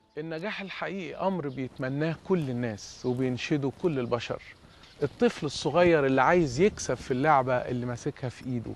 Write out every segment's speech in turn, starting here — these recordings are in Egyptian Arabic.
النجاح الحقيقي أمر بيتمناه كل الناس وبينشده كل البشر الطفل الصغير اللي عايز يكسب في اللعبة اللي ماسكها في إيده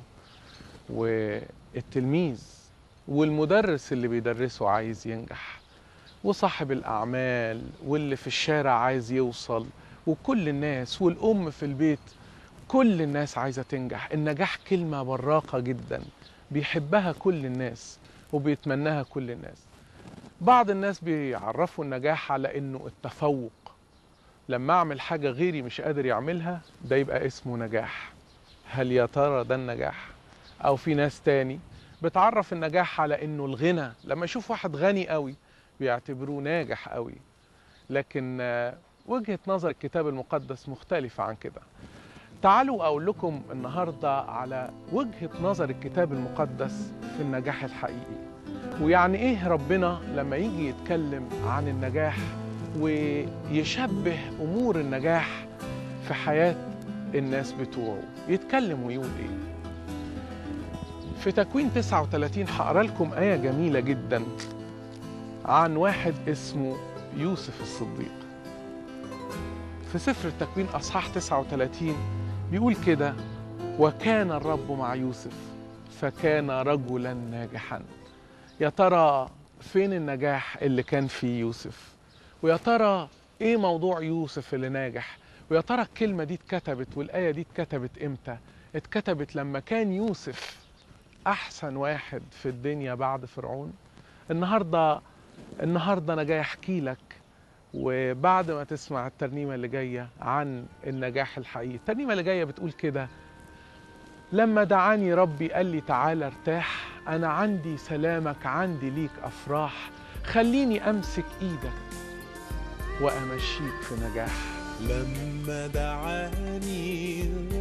والتلميذ والمدرس اللي بيدرسه عايز ينجح وصاحب الأعمال واللي في الشارع عايز يوصل وكل الناس والأم في البيت كل الناس عايزة تنجح النجاح كلمة براقة جدا بيحبها كل الناس وبيتمناها كل الناس بعض الناس بيعرفوا النجاح على انه التفوق لما اعمل حاجة غيري مش قادر يعملها ده يبقى اسمه نجاح هل يا ترى ده النجاح او في ناس تاني بتعرف النجاح على انه الغنى لما يشوف واحد غني قوي بيعتبروه ناجح قوي لكن آه، وجهة نظر الكتاب المقدس مختلفة عن كده تعالوا أقول لكم النهاردة على وجهة نظر الكتاب المقدس في النجاح الحقيقي ويعني إيه ربنا لما يجي يتكلم عن النجاح ويشبه أمور النجاح في حياة الناس بتوعه يتكلم ويقول إيه في تكوين 39 هقرا لكم آية جميلة جدا عن واحد اسمه يوسف الصديق في سفر التكوين أصحاح 39 بيقول كده وكان الرب مع يوسف فكان رجلا ناجحا يا ترى فين النجاح اللي كان فيه يوسف ويا ترى ايه موضوع يوسف اللي ناجح ويا ترى الكلمة دي اتكتبت والآية دي اتكتبت امتى اتكتبت لما كان يوسف أحسن واحد في الدنيا بعد فرعون النهاردة النهاردة أنا جاي أحكي لك وبعد ما تسمع الترنيمة اللي جاية عن النجاح الحقيقي الترنيمة اللي جاية بتقول كده لما دعاني ربي قال لي تعالى ارتاح أنا عندي سلامك عندي ليك أفراح خليني أمسك إيدك وأمشيك في نجاح لما دعاني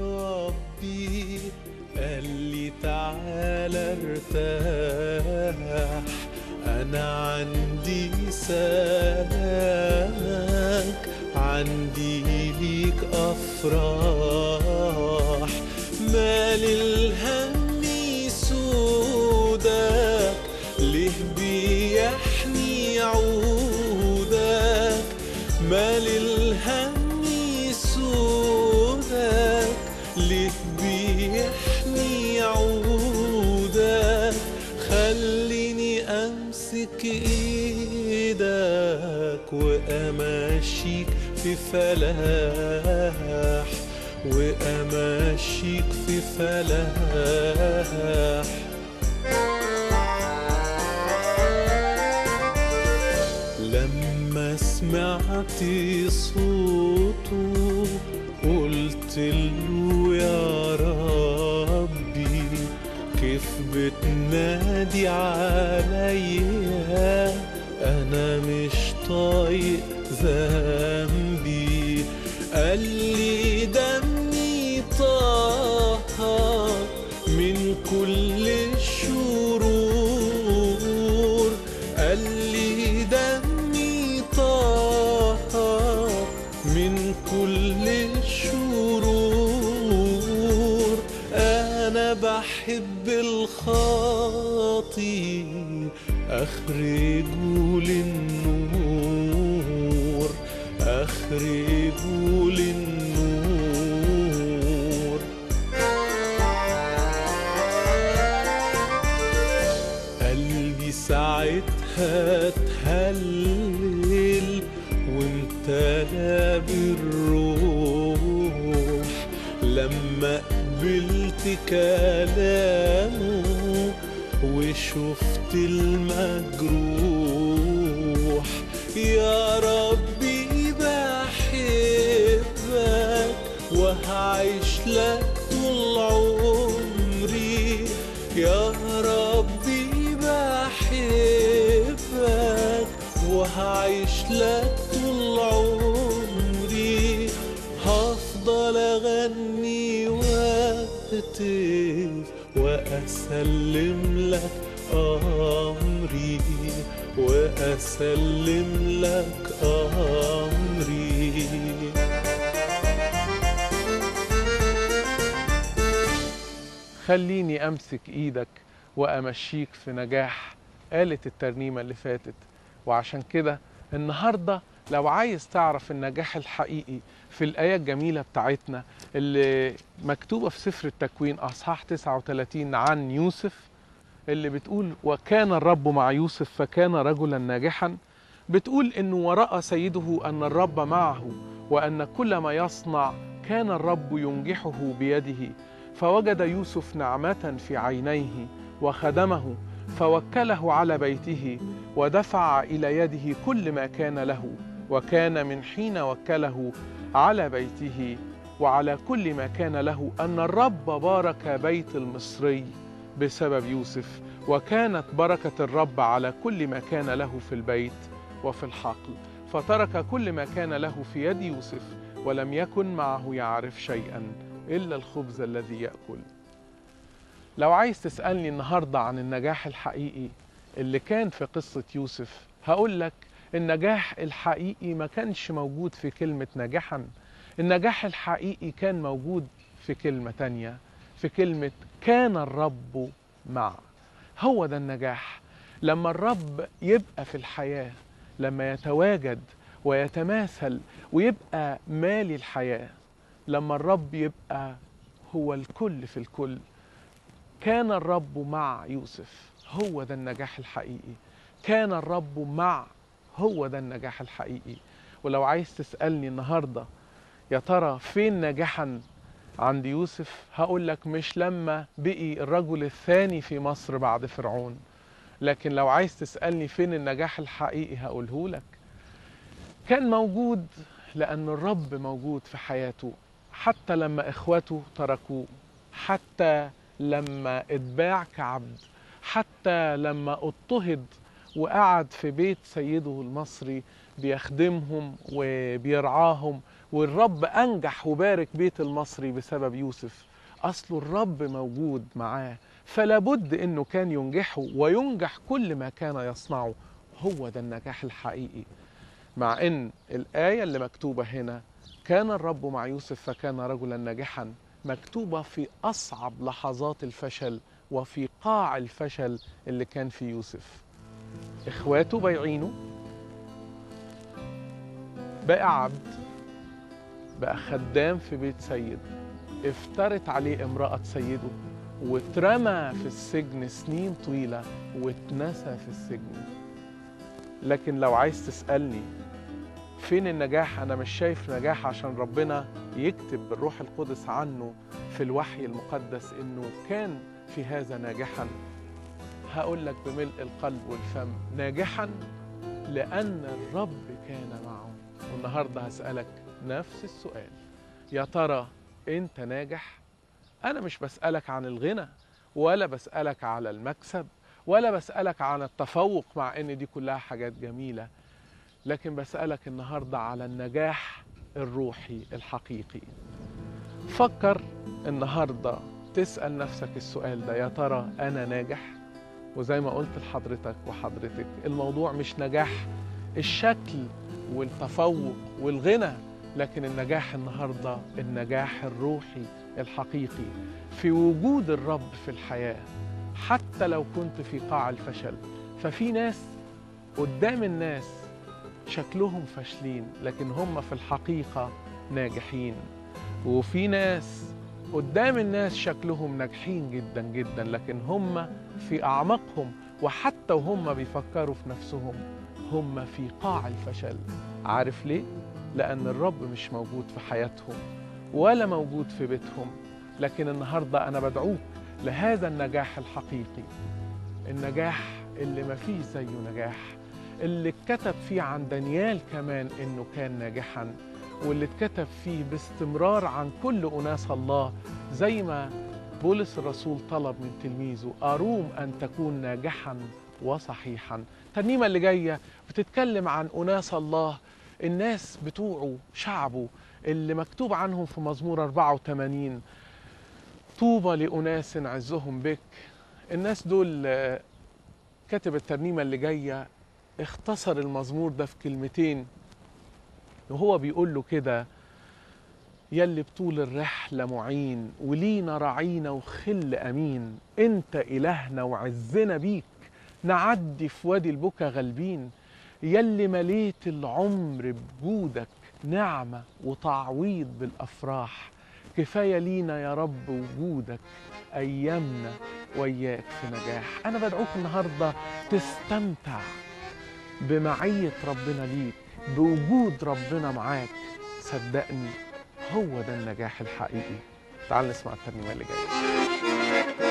ربي قال لي تعالى ارتاح انا عندي سلامك عندي ليك افراح مال الهم سودك ليه بيحني عودك مال الهم سودك ليه بيحني عودك خليني امسك ايدك وامشيك في فلاح وامشيك في فلاح لما سمعت صوته قلت له يا ربي كيف بتنادي عليا انا مش طايق ذنبي قال لي دمي طهر من كل الشرور قال لي دمي طهر من كل الشرور انا بحب الخاطي اخرجه للنور اخرجه للنور قلبي ساعتها اتهلل وامتلى بالروح لما قبلت كلامه وشفت المجروح يا ربي بحبك وهعيش لك طول عمري يا ربي بحبك وهعيش لك طول عمري هفضل اغني واهتف واسلم لك امري واسلم لك امري خليني أمسك إيدك وأمشيك في نجاح قالت الترنيمة اللي فاتت وعشان كده النهاردة لو عايز تعرف النجاح الحقيقي في الآية الجميلة بتاعتنا اللي مكتوبة في سفر التكوين أصحاح 39 عن يوسف اللي بتقول وكان الرب مع يوسف فكان رجلا ناجحا بتقول انه ورأى سيده ان الرب معه وان كل ما يصنع كان الرب ينجحه بيده فوجد يوسف نعمة في عينيه وخدمه فوكله على بيته ودفع الى يده كل ما كان له وكان من حين وكله على بيته وعلى كل ما كان له ان الرب بارك بيت المصري بسبب يوسف وكانت بركه الرب على كل ما كان له في البيت وفي الحقل فترك كل ما كان له في يد يوسف ولم يكن معه يعرف شيئا الا الخبز الذي ياكل لو عايز تسالني النهارده عن النجاح الحقيقي اللي كان في قصه يوسف هقول لك النجاح الحقيقي ما كانش موجود في كلمه ناجحا النجاح الحقيقي كان موجود في كلمه تانيه في كلمه كان الرب مع هو ده النجاح لما الرب يبقى في الحياه لما يتواجد ويتماثل ويبقى مالي الحياه لما الرب يبقى هو الكل في الكل كان الرب مع يوسف هو ده النجاح الحقيقي كان الرب مع هو ده النجاح الحقيقي ولو عايز تسألني النهاردة يا ترى فين نجاحا عند يوسف هقول لك مش لما بقي الرجل الثاني في مصر بعد فرعون لكن لو عايز تسألني فين النجاح الحقيقي هقوله لك كان موجود لأن الرب موجود في حياته حتى لما إخوته تركوه حتى لما اتباع كعبد حتى لما اضطهد وقعد في بيت سيده المصري بيخدمهم وبيرعاهم والرب أنجح وبارك بيت المصري بسبب يوسف أصله الرب موجود معاه فلا بد انه كان ينجحه وينجح كل ما كان يصنعه هو ده النجاح الحقيقي مع ان الايه اللي مكتوبه هنا كان الرب مع يوسف فكان رجلا ناجحا مكتوبه في اصعب لحظات الفشل وفي قاع الفشل اللي كان في يوسف اخواته بايعينه بقى عبد بقى خدام في بيت سيد افترت عليه امرأة سيده واترمى في السجن سنين طويلة واتنسى في السجن لكن لو عايز تسألني فين النجاح أنا مش شايف نجاح عشان ربنا يكتب بالروح القدس عنه في الوحي المقدس إنه كان في هذا ناجحا هقول لك بملء القلب والفم ناجحا لأن الرب كان معه والنهاردة هسألك نفس السؤال يا ترى أنت ناجح؟ أنا مش بسألك عن الغنى ولا بسألك على المكسب ولا بسألك عن التفوق مع إن دي كلها حاجات جميلة لكن بسألك النهاردة على النجاح الروحي الحقيقي فكر النهاردة تسأل نفسك السؤال ده يا ترى أنا ناجح وزي ما قلت لحضرتك وحضرتك الموضوع مش نجاح الشكل والتفوق والغنى لكن النجاح النهارده النجاح الروحي الحقيقي في وجود الرب في الحياه حتى لو كنت في قاع الفشل ففي ناس قدام الناس شكلهم فاشلين لكن هم في الحقيقه ناجحين وفي ناس قدام الناس شكلهم ناجحين جدا جدا لكن هم في اعماقهم وحتى وهم بيفكروا في نفسهم هم في قاع الفشل عارف ليه لان الرب مش موجود في حياتهم ولا موجود في بيتهم لكن النهارده انا بدعوك لهذا النجاح الحقيقي النجاح اللي ما فيه زيه نجاح اللي اتكتب فيه عن دانيال كمان انه كان ناجحا واللي اتكتب فيه باستمرار عن كل اناس الله زي ما بولس الرسول طلب من تلميذه اروم ان تكون ناجحا وصحيحا الترنيمه اللي جايه بتتكلم عن اناس الله الناس بتوعه شعبه اللي مكتوب عنهم في مزمور 84 طوبى لأناس عزهم بك الناس دول كاتب الترنيمة اللي جاية اختصر المزمور ده في كلمتين وهو بيقول له كده يلي بطول الرحلة معين ولينا رعينا وخل أمين انت إلهنا وعزنا بيك نعدي في وادي البكا غالبين يلي مليت العمر بجودك نعمة وتعويض بالأفراح كفاية لينا يا رب وجودك أيامنا وياك في نجاح أنا بدعوك النهاردة تستمتع بمعية ربنا ليك بوجود ربنا معاك صدقني هو ده النجاح الحقيقي تعال نسمع الترنيمة اللي جاية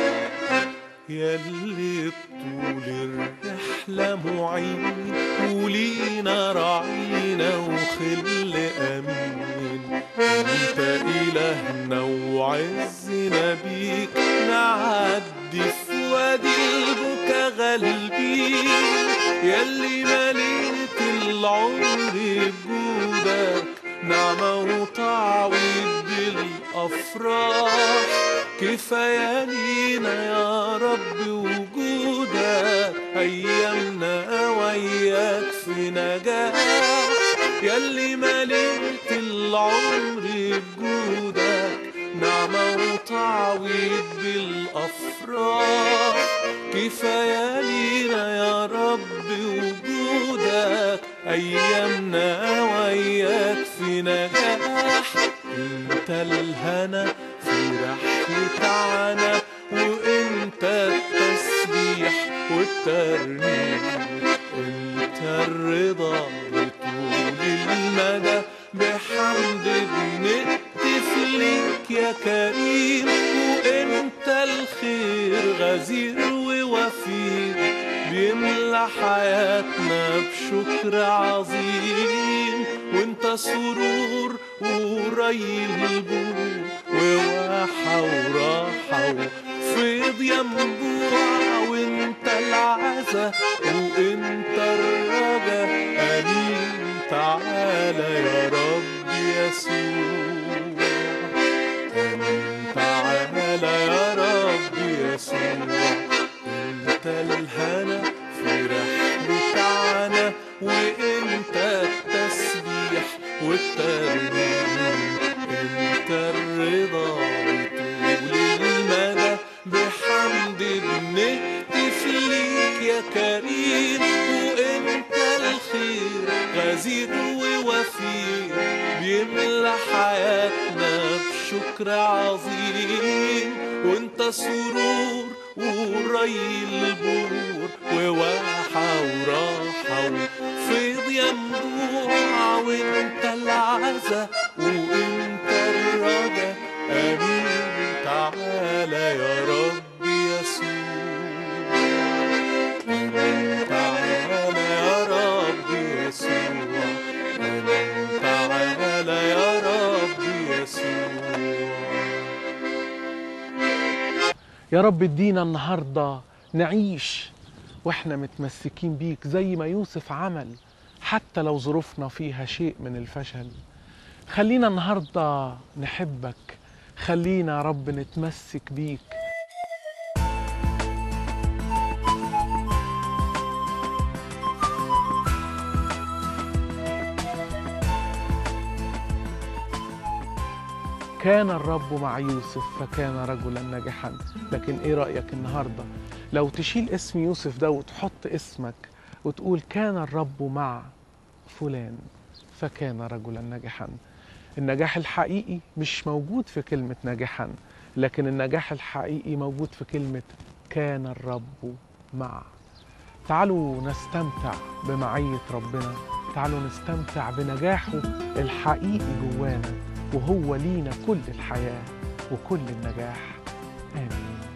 يلي بطول الرحلة معين ولينا راعينا وخل أمين انت إلهنا وعزنا بيك نعدي في وادي البكا غالبين يلي مليت العمر بجودك نعمة وتعويض بالأفراح كفاية لينا يا رب وجودك أيامنا وياك في نجاح يلي مليت العمر بجودك نعمة وتعويض بالأفراح كفاية لينا يا رب وجودك أيامنا وياك في نجاح انت الهنا في رحلة عنا وانت التسبيح والترنيم انت الرضا بطول المدى بحمد بنهتف ليك يا كريم وانت الخير غزير ووفير بيملى حياتنا بشكر عظيم وانت سرور وري البور وواحة وراحة وفيض ينبوع وانت العزا وانت الرجا امين تعالى يا رب يسوع امين تعالى يا رب يسوع انت الهنا في رحلة عنا وانت التسبيح والترنيم انت الرضا بطول المدى بحمد بنهتف ليك يا كريم وانت الخير غزير ووفير بيملى حياتنا بشكر عظيم وانت سرور وري البور وواحة وراحة وفيض ينبوع وانت العزا وانت الرجا امين تعالى يا رب يسوع امين تعالى يا رب يسوع امين تعالى يا رب يسوع يا رب ادينا النهارده نعيش واحنا متمسكين بيك زي ما يوسف عمل حتى لو ظروفنا فيها شيء من الفشل خلينا النهارده نحبك خلينا يا رب نتمسك بيك كان الرب مع يوسف فكان رجلا ناجحا لكن ايه رأيك النهاردة لو تشيل اسم يوسف ده وتحط اسمك وتقول كان الرب مع فلان فكان رجلا ناجحا النجاح الحقيقي مش موجود في كلمة ناجحا لكن النجاح الحقيقي موجود في كلمة كان الرب مع تعالوا نستمتع بمعية ربنا تعالوا نستمتع بنجاحه الحقيقي جوانا وهو لينا كل الحياة وكل النجاح آمين